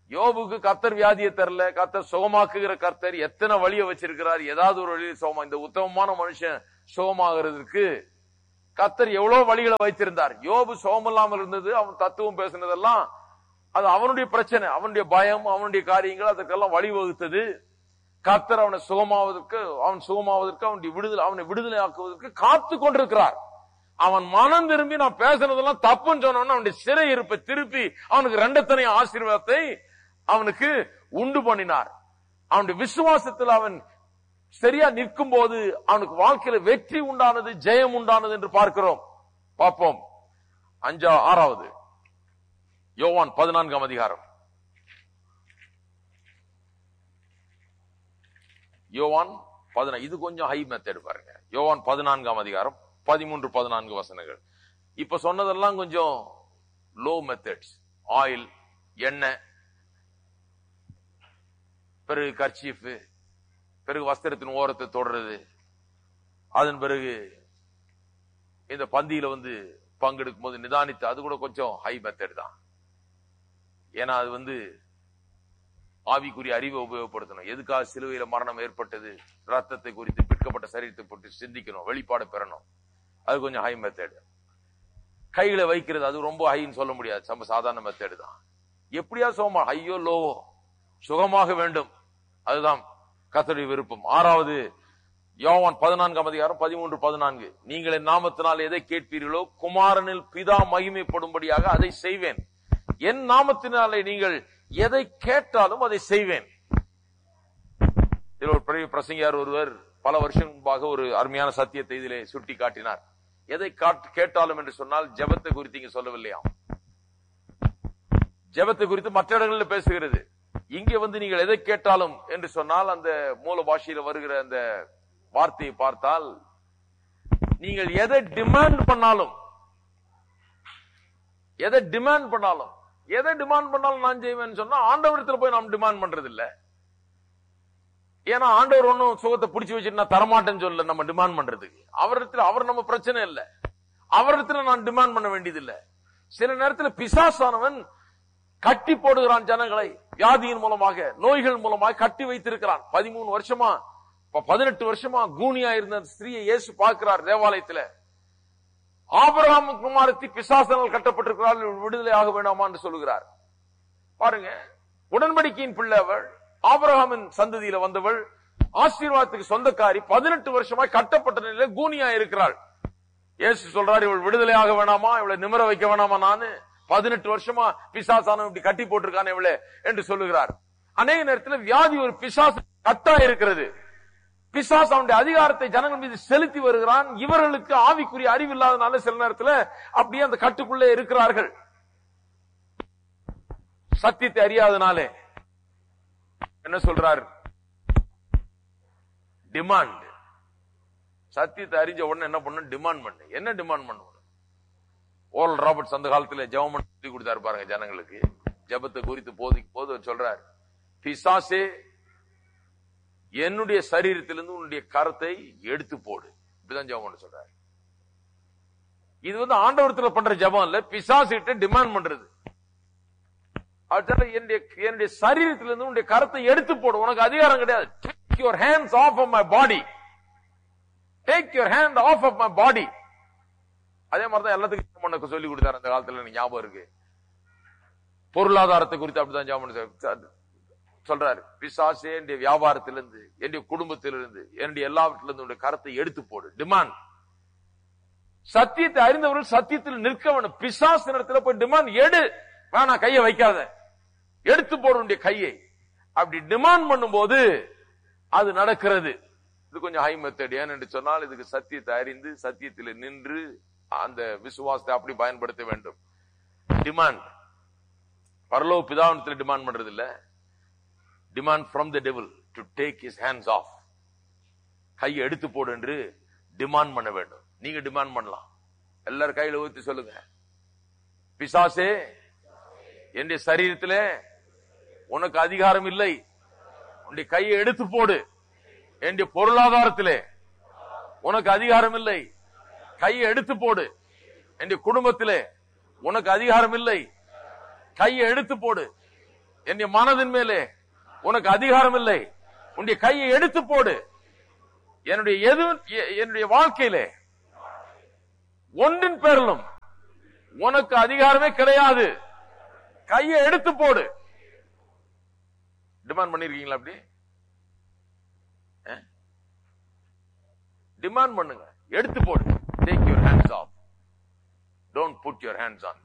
யோபுக்கு கர்த்தர் வியாதியை தரல கர்த்தர் சுகமாக்குகிற கர்த்தர் எத்தனை வழியை வச்சிருக்கிறார் ஏதாவது ஒரு வழியில் சுகமா இந்த உத்தமமான மனுஷன் சுகமாகிறதுக்கு கர்த்தர் எவ்வளவு வழிகளை வைத்திருந்தார் யோபு சுகமில்லாமல் இருந்தது அவன் தத்துவம் பேசினதெல்லாம் அது அவனுடைய பிரச்சனை அவனுடைய பயம் அவனுடைய காரியங்கள் அதற்கெல்லாம் வழிவகுத்தது கர்த்தர் அவனை சுகமாவதற்கு அவன் சுகமாவதற்கு அவனுடைய விடுதலை அவனை விடுதலை ஆக்குவதற்கு காத்து கொண்டிருக்கிறார் அவன் மனம் திரும்பி நான் பேசுனதெல்லாம் தப்புன்னு சொன்னவன அவனுடைய சிறை இருப்பை திருப்பி அவனுக்கு ரெண்டத்தனை ஆசீர்வாதத்தை அவனுக்கு உண்டு பண்ணினார் அவனுடைய விசுவாசத்தில் அவன் சரியா நிற்கும் போது அவனுக்கு வாழ்க்கையில வெற்றி உண்டானது ஜெயம் உண்டானது என்று பார்க்கிறோம் பார்ப்போம் அஞ்சா ஆறாவது யோவான் பதினான்காம் அதிகாரம் யோவான் பதினா இது கொஞ்சம் ஹை மெத்தட் பாருங்க யோவான் பதினான்காம் அதிகாரம் பதிமூன்று பதினான்கு வசனங்கள் இப்ப சொன்னதெல்லாம் கொஞ்சம் லோ மெத்தட்ஸ் ஆயில் எண்ணெய் பிறகு கர்ச்சீஃப் பிறகு வஸ்திரத்தின் ஓரத்தை தொடறது அதன் பிறகு இந்த பந்தியில வந்து பங்கெடுக்கும் போது நிதானித்து அது கூட கொஞ்சம் ஹை மெத்தட் தான் ஏன்னா அது வந்து ஆவிக்குரிய அறிவை உபயோகப்படுத்தணும் எதுக்காக சிலுவையில மரணம் ஏற்பட்டது ரத்தத்தை குறித்து பிற்கப்பட்ட சரீரத்தை பற்றி சிந்திக்கணும் வெளிப்பாடு பெறணும் அது கொஞ்சம் ஹை மெத்தட் கையில வைக்கிறது அது ரொம்ப ஹைன்னு சொல்ல முடியாது நம்ம சாதாரண மெத்தட் தான் எப்படியா சோமா ஐயோ லோவோ சுகமாக வேண்டும் அதுதான் கத்தருடைய விருப்பம் ஆறாவது யோவான் பதினான்காம் அதிகாரம் பதிமூன்று பதினான்கு நீங்கள் என் நாமத்தினால் எதை கேட்பீர்களோ குமாரனில் பிதா மகிமைப்படும்படியாக அதை செய்வேன் என் நாமத்தினாலே நீங்கள் எதை கேட்டாலும் அதை செய்வேன் இதில் ஒரு பெரிய பிரசங்கியார் ஒருவர் பல வருஷம் முன்பாக ஒரு அருமையான சத்தியத்தை இதிலே சுட்டி காட்டினார் எதை காட்- கேட்டாலும் என்று சொன்னால் ஜெபத்தை குறித்து இங்க சொல்லவில்லையாம் ஜெபத்தை குறித்து மற்ற இடங்களில் பேசுகிறது இங்கே வந்து நீங்கள் எதை கேட்டாலும் என்று சொன்னால் அந்த மூல பாஷையில வருகிற அந்த வார்த்தையை பார்த்தால் நீங்கள் எதை டிமாண்ட் பண்ணாலும் எதை டிமாண்ட் பண்ணாலும் எதை டிமாண்ட் பண்ணாலும் நான் செய்வேன்னு சொன்னா ஆண்டவரத்துல போய் நாம் டிமாண்ட் பண்றது இல்ல ஏன்னா ஆண்டவர் ஒன்னும் சுகத்தை பிடிச்சு வச்சுட்டு நான் தரமாட்டேன்னு சொல்லல நம்ம டிமாண்ட் பண்றதுக்கு அவரிடத்துல அவர் நம்ம பிரச்சனை இல்ல அவரிடத்துல நான் டிமாண்ட் பண்ண வேண்டியது இல்ல சில நேரத்துல பிசாசானவன் கட்டி போடுகிறான் ஜனங்களை வியாதியின் மூலமாக நோய்கள் மூலமாக கட்டி வைத்திருக்கிறான் பதிமூணு வருஷமா இப்ப பதினெட்டு வருஷமா கூனியா இருந்த அந்த ஸ்திரீயை இயேசு பார்க்கிறார் தேவாலயத்துல ஆபிரகாம் குமாரத்தி பிசாசனால் கட்டப்பட்டிருக்கிறாள் இவள் விடுதலை ஆக வேண்டாமா என்று சொல்லுகிறார் பாருங்க உடன்படிக்கையின் பிள்ளை அவள் ஆபிரகாமின் சந்ததியில வந்தவள் ஆசீர்வாதத்துக்கு சொந்தக்காரி பதினெட்டு வருஷமாய் கட்டப்பட்ட நிலையில கூனியா இருக்கிறாள் இயேசு சொல்றாரு இவள் விடுதலை ஆக வேணாமா இவளை நிமிர வைக்க வேணாமா நானு பதினெட்டு வருஷமா பிசாசானம் இப்படி கட்டி போட்டிருக்கானே இவளே என்று சொல்லுகிறார் அநேக நேரத்தில் வியாதி ஒரு பிசாசு கட்டா இருக்கிறது பிசாஸ் அவனுடைய அதிகாரத்தை ஜனங்கள் மீது செலுத்தி வருகிறான் இவர்களுக்கு ஆவிக்குரிய அறிவு இல்லாதனால சில நேரத்தில் அப்படியே அந்த கட்டுக்குள்ளே இருக்கிறார்கள் சத்தியத்தை அறியாதனாலே என்ன சொல்றார் டிமாண்ட் சத்தியத்தை அறிஞ்ச உடனே என்ன பண்ண டிமாண்ட் பண்ணு என்ன டிமாண்ட் பண்ணுவோம் ஓரல் ராபர்ட்ஸ் அந்த காலத்துல ஜெபம் பண்ண சொல்லி கொடுத்தாரு பாருங்க ஜனங்களுக்கு ஜெபத்தை குறித்து போதிக்கும் போது அவர் சொல்றார் பிசாசே என்னுடைய சரீரத்திலிருந்து உன்னுடைய கரத்தை எடுத்து போடு இப்படிதான் ஜெபம் பண்ண சொல்றாரு இது வந்து ஆண்டவரத்துல பண்ற ஜெபம் இல்ல பிசாசிட்ட டிமாண்ட் பண்றது அடுத்த என்னுடைய என்னுடைய சரீரத்திலிருந்து உன்னுடைய கரத்தை எடுத்து போடு உனக்கு அதிகாரம் கிடையாது take your hands off off my body take your hand off off my body அதே மாதிரிதான் எல்லாத்துக்கும் பண்ண சொல்லி கொடுத்தாரு அந்த காலத்துல எனக்கு ஞாபகம் இருக்கு பொருளாதாரத்தை குறித்து அப்படிதான் ஜாமன் சொல்றாரு பிசாசே என்னுடைய வியாபாரத்திலிருந்து என்னுடைய குடும்பத்திலிருந்து என்னுடைய எல்லாவற்றிலிருந்து உன்னுடைய கரத்தை எடுத்து போடு டிமாண்ட் சத்தியத்தை அறிந்தவர்கள் சத்தியத்தில் நிற்க வேணும் பிசாசு இடத்துல போய் டிமாண்ட் எடு வேணாம் கையை வைக்காத எடுத்து போடு உன்னுடைய கையை அப்படி டிமாண்ட் பண்ணும்போது அது நடக்கிறது இது கொஞ்சம் ஹை மெத்தட் ஏன் என்று சொன்னால் இதுக்கு சத்தியத்தை அறிந்து சத்தியத்தில் நின்று அந்த விசுவாசத்தை அப்படி பயன்படுத்த வேண்டும் டிமாண்ட் பரலோக பிதாவனத்தில் டிமாண்ட் பண்றது இல்ல demand from the devil to take is hands off கையை எடுத்து போடு என்று டிமாண்ட் பண்ண வேண்டும் நீங்க டிமாண்ட் பண்ணலாம் எல்லாரும் கையில ஊத்தி சொல்லுங்க பிசாசே என்னுடைய சரீரத்திலே உனக்கு அதிகாரம் இல்லை உன்னுடைய கையை எடுத்து போடு என்னுடைய பொருளாதாரத்திலே உனக்கு அதிகாரம் இல்லை கையை எடுத்து போடு என்னுடைய குடும்பத்திலே உனக்கு அதிகாரம் இல்லை கையை எடுத்து போடு என்னுடைய மனதின் மேலே உனக்கு அதிகாரம் இல்லை உன்னுடைய கையை எடுத்து போடு என்னுடைய எது எ- என்னுடைய வாழ்க்கையிலே ஒன்றின் பேரிலும் உனக்கு அதிகாரமே கிடையாது கையை எடுத்து போடு டிமாண்ட் பண்ணிருக்கீங்களா அப்படி டிமாண்ட் பண்ணுங்க எடுத்து போடு take your hands off don't put your hands on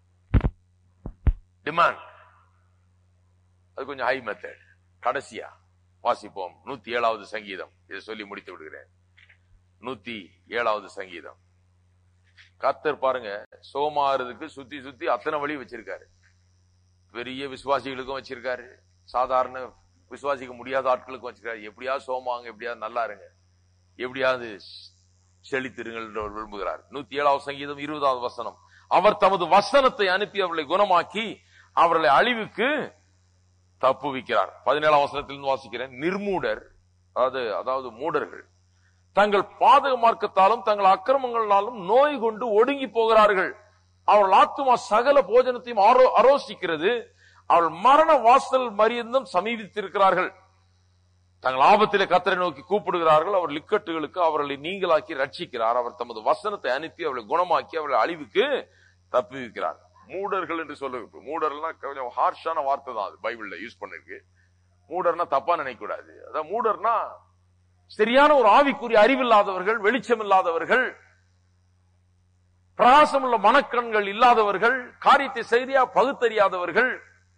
demand அது கொஞ்சம் ஹை மெத்தட் கடைசியா வாசிப்போம் நூத்தி ஏழாவது சங்கீதம் இதை சொல்லி முடித்து விடுகிறேன் நூத்தி ஏழாவது சங்கீதம் கர்த்தர் பாருங்க சோமாறதுக்கு சுத்தி சுத்தி அத்தனை வழி வச்சிருக்காரு பெரிய விசுவாசிகளுக்கும் வச்சிருக்காரு சாதாரண விசுவாசிக்க முடியாத ஆட்களுக்கும் வச்சிருக்காரு எப்படியாவது சோமாங்க எப்படியாவது நல்லா இருங்க எப்படியாவது செழித்திருங்கள் என்று அவர் விரும்புகிறார் நூத்தி ஏழாவது சங்கீதம் இருபதாவது வசனம் அவர் தமது வசனத்தை அனுப்பி அவர்களை குணமாக்கி அவர்களை அழிவுக்கு தப்புவிக்கிறார் பதினேழாம் வசனத்திலிருந்து வாசிக்கிறேன் நிர்மூடர் அதாவது அதாவது மூடர்கள் தங்கள் பாதக மார்க்கத்தாலும் தங்கள் அக்கிரமங்களாலும் நோய் கொண்டு ஒடுங்கி போகிறார்கள் அவர்கள் ஆத்துமா சகல போஜனத்தையும் ஆரோ- அரோசிக்கிறது அவள் மரண வாசல் மரியந்தம் சமீபித்திருக்கிறார்கள் தங்கள் ஆபத்திலே கத்தரை நோக்கி கூப்பிடுகிறார்கள் அவர் லிக்கட்டுகளுக்கு அவர்களை நீங்களாக்கி ரட்சிக்கிறார் அவர் தமது வசனத்தை அனுப்பி அவர்களை குணமாக்கி அவர்களை அழிவுக்கு தப்புவிக்கிறார் மூடர்கள் என்று சொல்லுங்க மூடர்னா கொஞ்சம் ஹார்ஷான வார்த்தை தான் அது பைபிள்ல யூஸ் பண்ணிருக்கு மூடர்னா தப்பா நினைக்க கூடாது அதான் மூடர்னா சரியான ஒரு ஆவிக்குரிய அறிவில்லாதவர்கள் வெளிச்சம் இல்லாதவர்கள் பிரகாசம் உள்ள மனக்கண்கள் இல்லாதவர்கள் காரியத்தை சரியா பகுத்தறியாதவர்கள்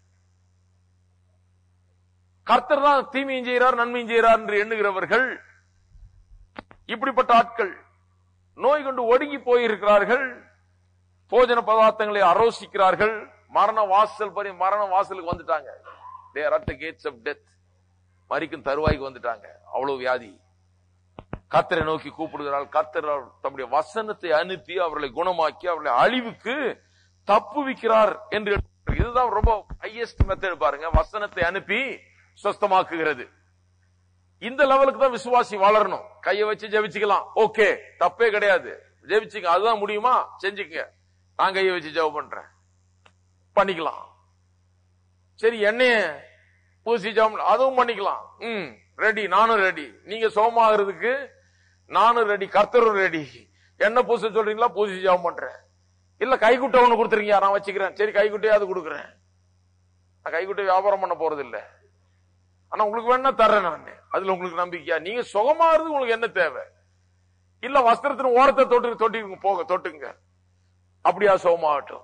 கர்த்தர் தான் தீமையும் செய்கிறார் நன்மையும் செய்கிறார் என்று எண்ணுகிறவர்கள் இப்படிப்பட்ட ஆட்கள் நோய் கொண்டு ஒடுங்கி போயிருக்கிறார்கள் போஜன பதார்த்தங்களை அரோசிக்கிறார்கள் மரண வாசல் பரி மரண வாசலுக்கு வந்துட்டாங்க they are at the gates of death மரிக்கும் தருவாய்க்கு வந்துட்டாங்க அவ்வளவு வியாதி கர்த்தரை நோக்கி கூப்பிடுகிறாள் கர்த்தர் அவர் தம்முடைய வசனத்தை அனுப்பி அவர்களை குணமாக்கி அவர்களை அழிவுக்கு தப்புவிக்கிறார் என்று எழுதியிருக்கு. இதுதான் ரொம்ப ஹையஸ்ட் மெத்தட் பாருங்க வசனத்தை அனுப்பி சுஸ்தமாக்குகிறது இந்த லெவலுக்கு தான் விசுவாசி வளரணும் கையை வச்சு ஜெபிச்சுக்கலாம் ஓகே தப்பே கிடையாது ஜெபிச்சுங்க அதுதான் முடியுமா செஞ்சுக்கங்க நான் கையை வச்சு ஜெபம் பண்றேன் பண்ணிக்கலாம் சரி எண்ணெய பூசி ஜெபம் அதுவும் பண்ணிக்கலாம் ம் ரெடி நானும் ரெடி நீங்க சோமாகிறதுக்கு நானும் ரெடி கர்த்தரும் ரெடி என்ன பூச சொல்றீங்களா பூசி ஜெபம் பண்றேன் இல்ல கைக்குட்டை ஒண்ணு கொடுத்துருங்க நான் வச்சுக்கிறேன் சரி கைக்குட்டையாவது கொடுக்குறேன் நான் கைக்குட்டை வியாபாரம் பண்ண போறது இல்ல ஆனா உங்களுக்கு வேணா தர்றேன் நான் அதுல உங்களுக்கு நம்பிக்கையா நீங்க சுகமாகிறது உங்களுக்கு என்ன தேவை இல்ல வஸ்திரத்தின் ஓரத்தை தொட்டு தொட்டிங்க போக தொட்டுங்க அப்படியா சுகமாகட்டும்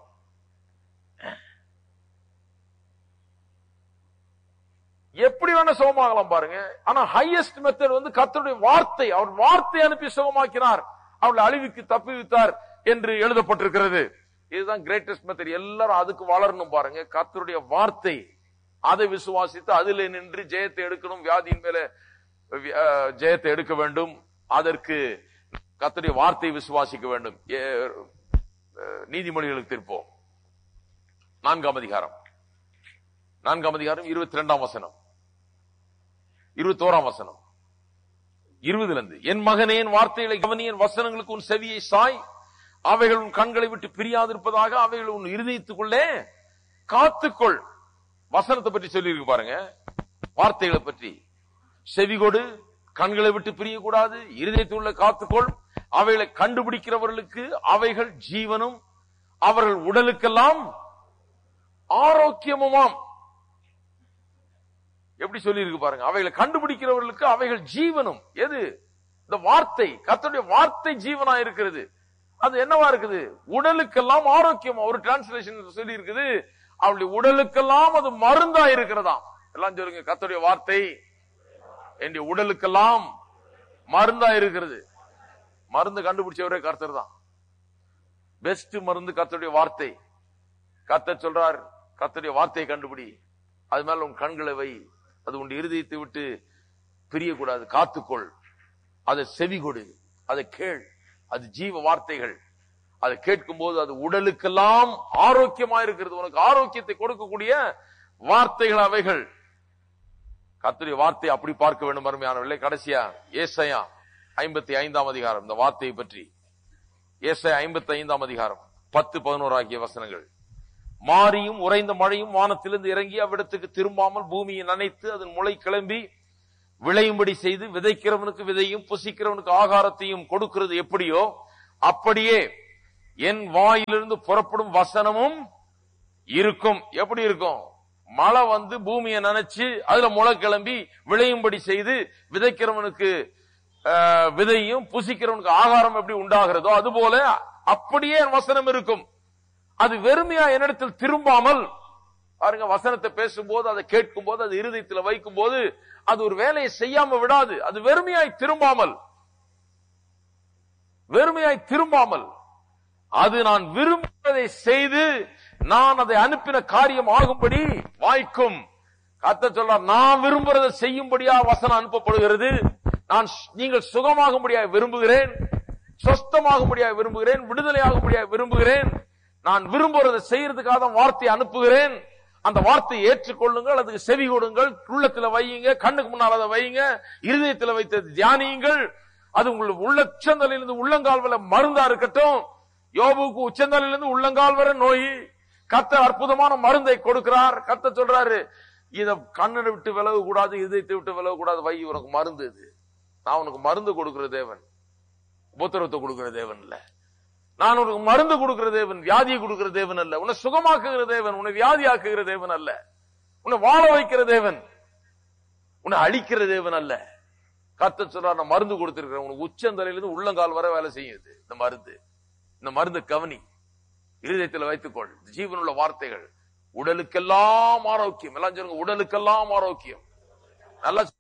எப்படி வேணா சுகமாகலாம் பாருங்க ஆனா ஹையஸ்ட் மெத்தட் வந்து கர்த்தருடைய வார்த்தை அவர் வார்த்தை அனுப்பி சுகமாக்கினார் அவளை அழிவுக்கு தப்புவித்தார் என்று எழுதப்பட்டிருக்கிறது இதுதான் கிரேட்டஸ்ட் மெத்தட் எல்லாரும் அதுக்கு வளரணும் பாருங்க கர்த்தருடைய வார்த்தை அதை விசுவாசித்து அதில் நின்று ஜெயத்தை எடுக்கணும் வியாதியின் மேல அஹ், ஜெயத்தை எடுக்க வேண்டும் அதற்கு கர்த்தருடைய வார்த்தை விசுவாசிக்க வேண்டும் ஏ- அஹ், நீதிமொழிகளுக்கு திருப்போம் நான்காம் அதிகாரம் நான்காம் அதிகாரம் இருபத்தி ரெண்டாம் வசனம் இருபத்தோராம் வசனம் இருபதுல இருந்து என் மகனே என் வார்த்தைகளை கவனி என் வசனங்களுக்கு உன் செவியை சாய் அவைகள் உன் கண்களை விட்டு பிரியாதிருப்பதாக அவைகள் உன் இருதயத்துக்குள்ளே காத்துக்கொள் வசனத்தை பற்றி சொல்லியிருக்கு பாருங்க வார்த்தைகளை பற்றி செவிகொடு கண்களை விட்டு பிரியக்கூடாது இருதயத்துள்ள காத்துக்கொள் அவைகளை கண்டுபிடிக்கிறவர்களுக்கு அவைகள் ஜீவனும் அவர்கள் உடலுக்கெல்லாம் ஆரோக்கியமுமாம் எப்படி சொல்லி இருக்கு பாருங்க அவைகளை கண்டுபிடிக்கிறவர்களுக்கு அவைகள் ஜீவனும் எது இந்த வார்த்தை கர்த்தருடைய வார்த்தை ஜீவனா இருக்கிறது அது என்னவா இருக்குது உடலுக்கெல்லாம் ஆரோக்கியம் ஒரு டிரான்ஸ்லேஷன் சொல்லி இருக்குது அவளுடைய உடலுக்கெல்லாம் அது மருந்தா இருக்கிறதாம் எல்லாம் சொல்லுங்க கர்த்தருடைய வார்த்தை என்னுடைய உடலுக்கெல்லாம் மருந்தா இருக்கிறது மருந்து கண்டுபிடிச்சவரே கர்த்தர் தான் பெஸ்ட் மருந்து கர்த்தருடைய வார்த்தை கர்த்தர் சொல்றார் கர்த்தருடைய வார்த்தையை கண்டுபிடி அது மேல உன் கண்களை வை அது உன் இருதயத்தை விட்டு பிரியக்கூடாது காத்துக்கொள் அதை செவி கொடு அதை கேள் அது ஜீவ வார்த்தைகள் அதை கேட்கும் போது அது உடலுக்கெல்லாம் ஆரோக்கியமா இருக்கிறது உனக்கு ஆரோக்கியத்தை கொடுக்கக்கூடிய வார்த்தைகள் அவைகள் கர்த்தருடைய வார்த்தை அப்படி பார்க்க வேண்டும் அருமையானவர்களே கடைசியா ஏசையா ஐம்பத்தி ஐந்தாம் அதிகாரம் இந்த வார்த்தையை பற்றி ஏசை ஐம்பத்தி ஐந்தாம் அதிகாரம் பத்து பதினோரு ஆகிய வசனங்கள் மாரியும் உறைந்த மழையும் வானத்திலிருந்து இறங்கி அவ்விடத்துக்கு திரும்பாமல் பூமியை நனைத்து அதன் முளை கிளம்பி விளையும்படி செய்து விதைக்கிறவனுக்கு விதையும் புசிக்கிறவனுக்கு ஆகாரத்தையும் கொடுக்கிறது எப்படியோ அப்படியே என் வாயிலிருந்து புறப்படும் வசனமும் இருக்கும் எப்படி இருக்கும் மழை வந்து பூமியை நனைச்சு அதுல முளை கிளம்பி விளையும்படி செய்து விதைக்கிறவனுக்கு ஆஹ், விதையும் புசிக்கிறவனுக்கு ஆகாரம் எப்படி உண்டாகிறதோ அதுபோல அப்படியே என் வசனம் இருக்கும் அது வெறுமையா என்னிடத்தில் திரும்பாமல் பாருங்க வசனத்தை பேசும்போது அதை கேட்கும் போது அது இருதயத்துல வைக்கும் போது அது ஒரு வேலையை செய்யாம விடாது அது வெறுமையாய் திரும்பாமல் வெறுமையாய் திரும்பாமல் அது நான் விரும்புவதை செய்து நான் அதை அனுப்பின காரியம் ஆகும்படி வாய்க்கும் கத்த சொல்றார் நான் விரும்புறதை செய்யும்படியா வசனம் அனுப்பப்படுகிறது நான் ஸ்- நீங்கள் சுகமாகும்படியா விரும்புகிறேன் சொஸ்தமாகும்படியா விரும்புகிறேன் விடுதலையாகும்படியா விரும்புகிறேன் நான் விரும்புறதை செய்யறதுக்காக தான் வார்த்தையை அனுப்புகிறேன் அந்த வார்த்தையை ஏற்றுக்கொள்ளுங்கள் அதுக்கு செவி கொடுங்கள் உள்ளத்துல வையுங்க கண்ணுக்கு முன்னால் அதை வையுங்க இருதயத்துல வைத்து தியானியுங்கள் அது உங்கள் உள்ளச்சந்தலிலிருந்து உள்ளங்கால் வரை மருந்தா இருக்கட்டும் யோபுக்கு உச்சந்தலிலிருந்து உள்ளங்கால் வரை நோய் கர்த்தர் அற்புதமான மருந்தை கொடுக்கிறார் கர்த்தர் சொல்றாரு இத கண்ணனை விட்டு விலக கூடாது இதயத்தை விட்டு விலக கூடாது வை உனக்கு மருந்து இது நான் உனக்கு மருந்து கொடுக்கிற தேவன் உபத்திரவத்தை கொடுக்கிற தேவன் இல்ல நான் உனக்கு மருந்து கொடுக்கிற தேவன் வியாதியை கொடுக்கிற தேவன் அல்ல உன்னை சுகமாக்குகிற தேவன் உன்னை வியாதியாக்குகிற தேவன் அல்ல உன்னை வாழ வைக்கிற தேவன் உன்னை அழிக்கிற தேவன் அல்ல கர்த்தர் சொல்றார் நான் மருந்து கொடுத்திருக்கிறேன் உனக்கு உச்சந்தலையிலிருந்து உள்ளங்கால் வரை வேலை செய்யுது இந்த மருந்து இந்த மருந்து கவனி இருதயத்தில் வைத்துக்கொள் ஜீவனுள்ள வார்த்தைகள் உடலுக்கெல்லாம் ஆரோக்கியம் எல்லாம் சொல்லுங்க உடலுக்கெல்லாம் ஆரோக்கியம் நல்லா